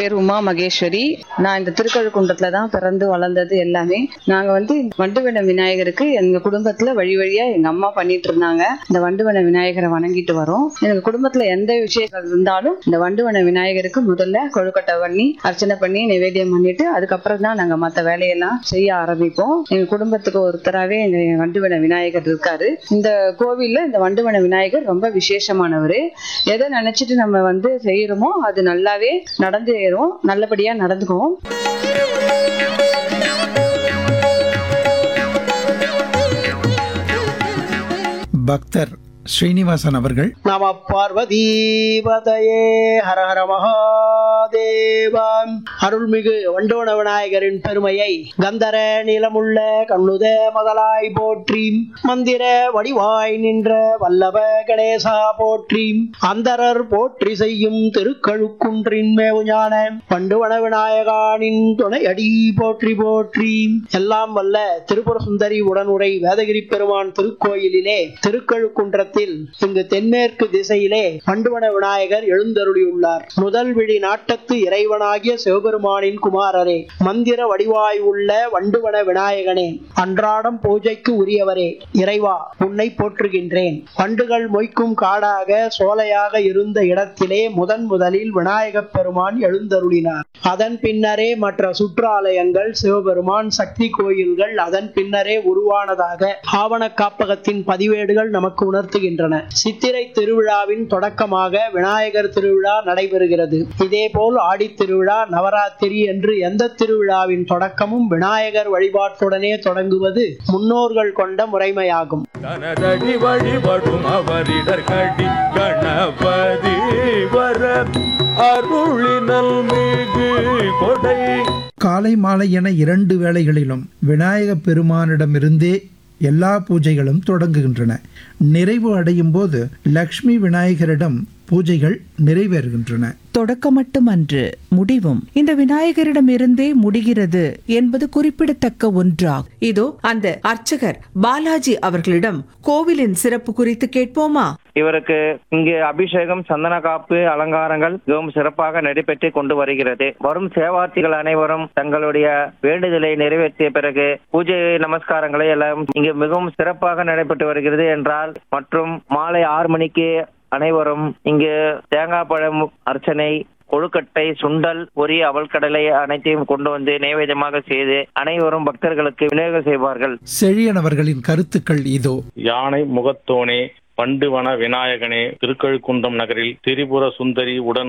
பேர் உமா மகேஸ்வரி நான் இந்த திருக்கழுக்குன்றத்துல தான் பிறந்து வளர்ந்தது எல்லாமே நாங்க வந்து வண்டுவன விநாயகருக்கு எங்க குடும்பத்துல வழி வழியா எங்க அம்மா பண்ணிட்டு இருந்தாங்க இந்த வண்டுவன விநாயகரை வணங்கிட்டு வரோம் எங்க குடும்பத்துல எந்த விஷயங்கள் இருந்தாலும் இந்த வண்டுவன விநாயகருக்கு முதல்ல கொழுக்கட்டை பண்ணி அர்ச்சனை பண்ணி நிவேத்தியம் பண்ணிட்டு அதுக்கப்புறம் தான் நாங்க மத்த வேலையெல்லாம் செய்ய ஆரம்பிப்போம் எங்க குடும்பத்துக்கு ஒருத்தராவே எங்க வண்டுவன விநாயகர் இருக்காரு இந்த கோவில்ல இந்த வண்டுவன விநாயகர் ரொம்ப விசேஷமானவர் எதை நினைச்சிட்டு நம்ம வந்து செய்யறோமோ அது நல்லாவே நடந்து ஏறும் நல்லபடியா நடந்துக்குவோம் பக்தர் ஸ்ரீனிவாசன் அவர்கள் நம பார்வதீபதையே ஹர ஹர மகாதேவம் அருள்மிகு வண்டோண விநாயகரின் பெருமையை கந்தர நிலமுள்ள கண்ணுத முதலாய் போற்றி மந்திர வடிவாய் நின்ற வல்லப கணேசா போற்றி அந்தரர் போற்றி செய்யும் திருக்கழுக்குன்றின் மேவுஞான வண்டுவன விநாயகானின் துணையடி போற்றி போற்றி எல்லாம் வல்ல திருப்புர சுந்தரி உடனுரை வேதகிரி பெருமான் திருக்கோயிலிலே திருக்கழுக்குன்றத்தில் இங்கு தென்மேற்கு திசையிலே வண்டுவன விநாயகர் எழுந்தருளியுள்ளார் முதல் விழி நாட்டத்து இறைவனாகிய சிவபெருமானின் குமாரரே மந்திர வடிவாய் உள்ள வண்டுவன விநாயகனே அன்றாடம் பூஜைக்கு உரியவரே இறைவா உன்னை போற்றுகின்றேன் வண்டுகள் மொய்க்கும் காடாக சோலையாக இருந்த இடத்திலே முதன் முதலில் விநாயகப் பெருமான் எழுந்தருளினார் அதன் பின்னரே மற்ற சுற்றாலயங்கள் சிவபெருமான் சக்தி கோயில்கள் அதன் பின்னரே உருவானதாக ஆவண காப்பகத்தின் பதிவேடுகள் நமக்கு உணர்த்துகின்றன சித்திரை திருவிழாவின் தொடக்கமாக விநாயகர் திருவிழா நடைபெறுகிறது இதேபோல் ஆடி திருவிழா நவராத்திரி என்று எந்த திருவிழாவின் தொடக்கமும் விநாயகர் வழிபாட்டுடனே தொடங்குவது முன்னோர்கள் கொண்ட முறைமையாகும் தனதடி வழிபடும் அவரிடர் கடி கணபதி வர அருளினல் மிகு கொடை காலை மாலை என இரண்டு வேளைகளிலும் விநாயகப் பெருமானிடமிருந்தே எல்லா பூஜைகளும் தொடங்குகின்றன நிறைவு அடையும் போது லக்ஷ்மி விநாயகரிடம் பூஜைகள் நிறைவேறுகின்றன தொடக்கம் மட்டுமன்று முடிவும் இந்த விநாயகரிடமிருந்தே முடிகிறது என்பது குறிப்பிடத்தக்க ஒன்றாகும் இதோ அந்த அர்ச்சகர் பாலாஜி அவர்களிடம் கோவிலின் சிறப்பு குறித்து கேட்போமா இவருக்கு இங்கு அபிஷேகம் சந்தன காப்பு அலங்காரங்கள் மிகவும் சிறப்பாக நடைபெற்று கொண்டு வருகிறது வரும் சேவார்த்திகள் அனைவரும் தங்களுடைய வேண்டுதலை நிறைவேற்றிய பிறகு பூஜை நமஸ்காரங்களை எல்லாம் இங்கு மிகவும் சிறப்பாக நடைபெற்று வருகிறது என்றால் மற்றும் மாலை ஆறு மணிக்கு அனைவரும் இங்கு தேங்காய் பழம் அர்ச்சனை கொழுக்கட்டை சுண்டல் பொரி அவல்கடலை அனைத்தையும் கொண்டு வந்து நைவேத்தியமாக செய்து அனைவரும் பக்தர்களுக்கு விநியோகம் செய்வார்கள் செழியன் அவர்களின் கருத்துக்கள் இதோ யானை முகத்தோனே பண்டுவன விநாயகனே திருக்கழுக்குன்றம் நகரில் திரிபுர சுந்தரி உடன்